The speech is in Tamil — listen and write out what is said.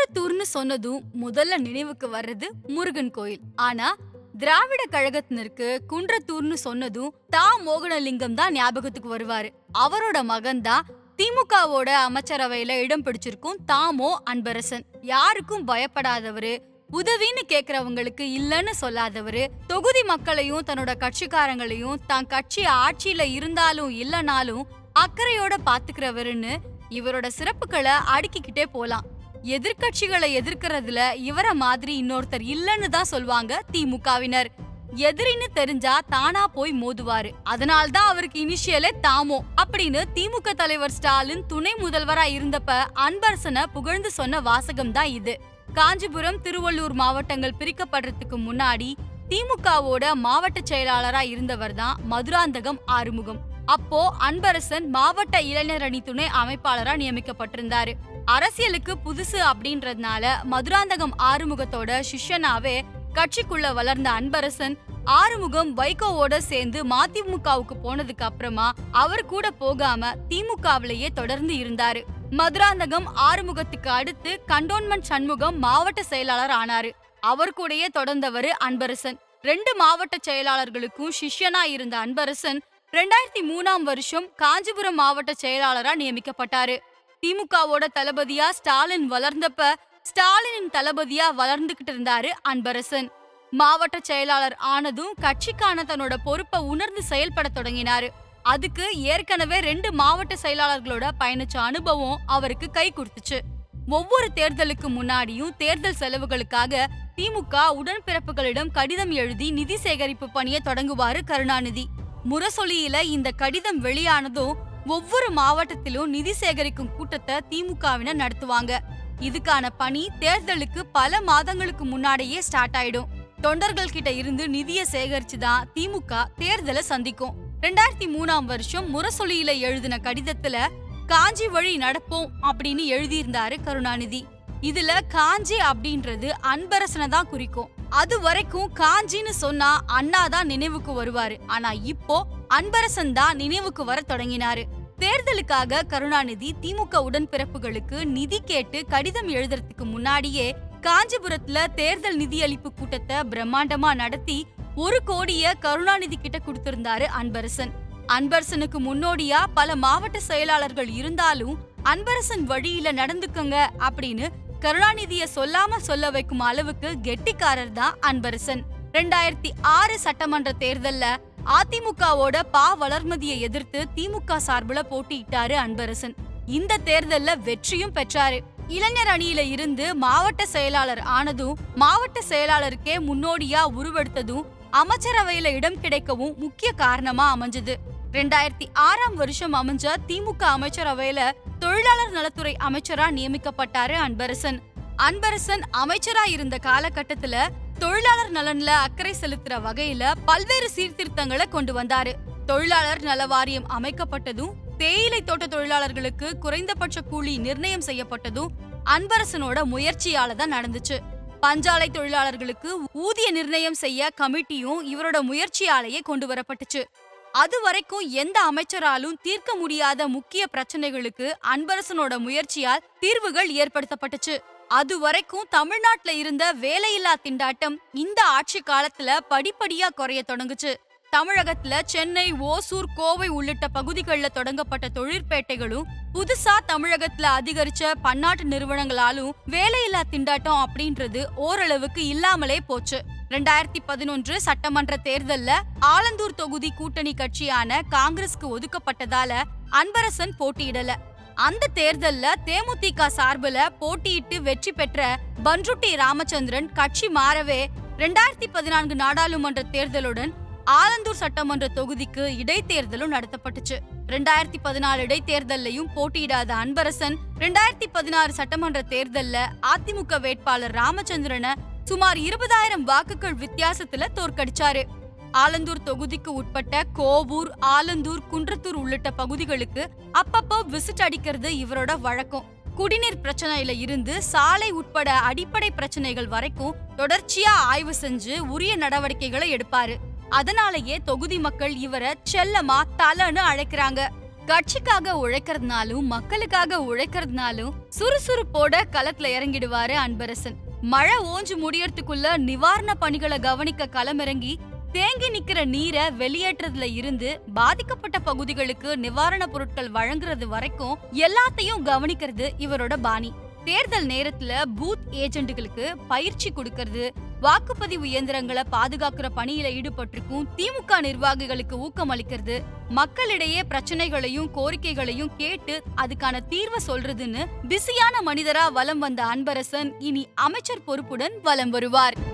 குன்றத்தூர்னு சொன்னதும் முதல்ல நினைவுக்கு வர்றது முருகன் கோயில் ஆனா திராவிட கழகத்தினருக்கு குன்றத்தூர்னு சொன்னதும் தா மோகனலிங்கம் தான் ஞாபகத்துக்கு வருவாரு அவரோட மகன் தான் திமுகவோட அமைச்சரவையில இடம் பிடிச்சிருக்கும் தாமோ அன்பரசன் யாருக்கும் பயப்படாதவரு உதவின்னு கேக்குறவங்களுக்கு இல்லன்னு சொல்லாதவரு தொகுதி மக்களையும் தன்னோட கட்சிக்காரங்களையும் தான் கட்சி ஆட்சியில இருந்தாலும் இல்லனாலும் அக்கறையோட பாத்துக்கிறவருன்னு இவரோட சிறப்புகளை அடுக்கிக்கிட்டே போலாம் எதிர்க்கட்சிகளை எதிர்க்கிறதுல இவர மாதிரி இன்னொருத்தர் இல்லன்னு தான் சொல்வாங்க திமுகவினர் எதிரின்னு தெரிஞ்சா தானா போய் மோதுவாரு அதனால்தான் அவருக்கு இனிஷியலே தாமோ அப்படின்னு திமுக தலைவர் ஸ்டாலின் துணை முதல்வரா இருந்தப்ப அன்பரசனை புகழ்ந்து சொன்ன வாசகம் தான் இது காஞ்சிபுரம் திருவள்ளூர் மாவட்டங்கள் பிரிக்கப்படுறதுக்கு முன்னாடி திமுகவோட மாவட்ட செயலாளரா இருந்தவர் தான் மதுராந்தகம் ஆறுமுகம் அப்போ அன்பரசன் மாவட்ட இளைஞர் அணி துணை அமைப்பாளரா நியமிக்கப்பட்டிருந்தாரு அரசியலுக்கு புதுசு அப்படின்றதுனால மதுராந்தகம் ஆறுமுகத்தோட சிஷ்யனாவே கட்சிக்குள்ள வளர்ந்த அன்பரசன் ஆறுமுகம் வைகோவோட சேர்ந்து மதிமுகவுக்கு போனதுக்கு அப்புறமா அவர் கூட போகாம திமுகவிலேயே தொடர்ந்து இருந்தாரு மதுராந்தகம் ஆறுமுகத்துக்கு அடுத்து கண்டோன்மெண்ட் சண்முகம் மாவட்ட செயலாளர் ஆனாரு அவர் கூடயே தொடர்ந்தவர் அன்பரசன் ரெண்டு மாவட்ட செயலாளர்களுக்கும் சிஷ்யனா இருந்த அன்பரசன் ரெண்டாயிரத்தி மூணாம் வருஷம் காஞ்சிபுரம் மாவட்ட செயலாளரா நியமிக்கப்பட்டாரு திமுகவோட தளபதியா ஸ்டாலின் வளர்ந்தப்ப ஸ்டாலினின் தளபதியா வளர்ந்துகிட்டு இருந்தாரு அன்பரசன் மாவட்ட செயலாளர் ஆனதும் கட்சிக்கான தன்னோட பொறுப்பை உணர்ந்து செயல்பட தொடங்கினாரு அதுக்கு ஏற்கனவே ரெண்டு மாவட்ட செயலாளர்களோட பயணிச்ச அனுபவம் அவருக்கு கை கொடுத்துச்சு ஒவ்வொரு தேர்தலுக்கு முன்னாடியும் தேர்தல் செலவுகளுக்காக திமுக உடன்பிறப்புகளிடம் கடிதம் எழுதி நிதி சேகரிப்பு பணியை தொடங்குவாரு கருணாநிதி முரசொலியில இந்த கடிதம் வெளியானதும் ஒவ்வொரு மாவட்டத்திலும் நிதி சேகரிக்கும் கூட்டத்தை திமுகவினர் நடத்துவாங்க இதுக்கான பணி தேர்தலுக்கு பல மாதங்களுக்கு முன்னாடியே ஸ்டார்ட் ஆயிடும் தொண்டர்கள் கிட்ட இருந்து நிதியை சேகரிச்சு தான் திமுக தேர்தலை சந்திக்கும் ரெண்டாயிரத்தி மூணாம் வருஷம் முரசொலியில எழுதின கடிதத்துல காஞ்சி வழி நடப்போம் அப்படின்னு எழுதியிருந்தாரு கருணாநிதி இதுல காஞ்சி அப்படின்றது அன்பரசனை தான் குறிக்கும் அது வரைக்கும் காஞ்சின்னு சொன்னா அண்ணா தான் நினைவுக்கு வருவாரு ஆனா இப்போ அன்பரசன் தான் நினைவுக்கு வர தொடங்கினாரு தேர்தலுக்காக கருணாநிதி திமுக உடன்பிறப்புகளுக்கு நிதி கேட்டு கடிதம் எழுதுறதுக்கு முன்னாடியே காஞ்சிபுரத்துல தேர்தல் நிதியளிப்பு கூட்டத்தை பிரம்மாண்டமா நடத்தி ஒரு கோடிய கருணாநிதி கிட்ட கொடுத்திருந்தாரு அன்பரசன் அன்பரசனுக்கு முன்னோடியா பல மாவட்ட செயலாளர்கள் இருந்தாலும் அன்பரசன் வழியில நடந்துக்கங்க அப்படின்னு கருணாநிதிய சொல்லாம சொல்ல வைக்கும் அளவுக்கு கெட்டிக்காரர் தான் அன்பரசன் ரெண்டாயிரத்தி ஆறு சட்டமன்ற தேர்தல்ல அதிமுகவோட பா வளர்மதியை எதிர்த்து திமுக சார்புல போட்டியிட்டாரு அன்பரசன் இந்த தேர்தல்ல வெற்றியும் பெற்றாரு இளைஞர் அணியில இருந்து மாவட்ட செயலாளர் ஆனதும் மாவட்ட செயலாளருக்கே முன்னோடியா உருவெடுத்ததும் அமைச்சரவையில இடம் கிடைக்கவும் முக்கிய காரணமா அமைஞ்சது ரெண்டாயிரத்தி ஆறாம் வருஷம் அமைஞ்ச திமுக அமைச்சரவையில தொழிலாளர் நலத்துறை அமைச்சரா நியமிக்கப்பட்டாரு அன்பரசன் அன்பரசன் அமைச்சரா இருந்த காலகட்டத்துல தொழிலாளர் நலன்ல அக்கறை செலுத்துற வகையில பல்வேறு சீர்திருத்தங்களை கொண்டு வந்தாரு தொழிலாளர் நல வாரியம் அமைக்கப்பட்டதும் தேயிலை தோட்ட தொழிலாளர்களுக்கு குறைந்தபட்ச கூலி நிர்ணயம் செய்யப்பட்டதும் அன்பரசனோட முயற்சியால தான் நடந்துச்சு பஞ்சாலை தொழிலாளர்களுக்கு ஊதிய நிர்ணயம் செய்ய கமிட்டியும் இவரோட முயற்சியாலேயே கொண்டு வரப்பட்டுச்சு அது வரைக்கும் எந்த அமைச்சராலும் தீர்க்க முடியாத முக்கிய பிரச்சனைகளுக்கு அன்பரசனோட முயற்சியால் தீர்வுகள் ஏற்படுத்தப்பட்டுச்சு அது வரைக்கும் தமிழ்நாட்டுல இருந்த வேலையில்லா திண்டாட்டம் இந்த ஆட்சி காலத்துல படிப்படியா குறைய தொடங்குச்சு தமிழகத்துல சென்னை ஓசூர் கோவை உள்ளிட்ட பகுதிகளில் தொடங்கப்பட்ட தொழிற்பேட்டைகளும் புதுசா தமிழகத்துல அதிகரிச்ச பன்னாட்டு நிறுவனங்களாலும் வேலையில்லா திண்டாட்டம் அப்படின்றது ஓரளவுக்கு இல்லாமலே போச்சு ரெண்டாயிரத்தி பதினொன்று சட்டமன்ற தேர்தல்ல ஆலந்தூர் தொகுதி கூட்டணி கட்சியான காங்கிரஸ்க்கு ஒதுக்கப்பட்டதால அன்பரசன் போட்டியிடல அந்த தேர்தல்ல தேமுதிக சார்புல போட்டியிட்டு வெற்றி பெற்ற பன்ருட்டி ராமச்சந்திரன் கட்சி மாறவே ரெண்டாயிரத்தி பதினான்கு நாடாளுமன்ற தேர்தலுடன் ஆலந்தூர் சட்டமன்ற தொகுதிக்கு இடைத்தேர்தலும் நடத்தப்பட்டுச்சு ரெண்டாயிரத்தி பதினாலு இடைத்தேர்தல்லையும் போட்டியிடாத அன்பரசன் ரெண்டாயிரத்தி பதினாறு சட்டமன்ற தேர்தல்ல அதிமுக வேட்பாளர் ராமச்சந்திரனை சுமார் இருபதாயிரம் வாக்குகள் வித்தியாசத்துல தோற்கடிச்சாரு ஆலந்தூர் தொகுதிக்கு உட்பட்ட கோவூர் ஆலந்தூர் குன்றத்தூர் உள்ளிட்ட பகுதிகளுக்கு அப்பப்போ விசிட் அடிக்கிறது இவரோட வழக்கம் குடிநீர் பிரச்சனையில இருந்து சாலை உட்பட அடிப்படை பிரச்சனைகள் வரைக்கும் தொடர்ச்சியா ஆய்வு செஞ்சு உரிய நடவடிக்கைகளை எடுப்பாரு அதனாலேயே தொகுதி மக்கள் இவரை செல்லமா தலன்னு அழைக்கிறாங்க கட்சிக்காக உழைக்கிறதுனாலும் மக்களுக்காக உழைக்கிறதுனாலும் சுறுசுறுப்போட களத்துல இறங்கிடுவாரு அன்பரசன் மழை ஓஞ்சு முடியறதுக்குள்ள நிவாரண பணிகளை கவனிக்க களமிறங்கி தேங்கி நிக்கிற நீரை வெளியேற்றதுல இருந்து பாதிக்கப்பட்ட பகுதிகளுக்கு நிவாரண பொருட்கள் வழங்குறது வரைக்கும் எல்லாத்தையும் கவனிக்கிறது இவரோட பாணி தேர்தல் நேரத்துல பூத் ஏஜென்ட்டுகளுக்கு பயிற்சி கொடுக்கறது வாக்குப்பதிவு இயந்திரங்களை பாதுகாக்கிற பணியில ஈடுபட்டிருக்கும் திமுக நிர்வாகிகளுக்கு ஊக்கம் அளிக்கிறது மக்களிடையே பிரச்சனைகளையும் கோரிக்கைகளையும் கேட்டு அதுக்கான தீர்வை சொல்றதுன்னு பிஸியான மனிதரா வலம் வந்த அன்பரசன் இனி அமைச்சர் பொறுப்புடன் வலம் வருவார்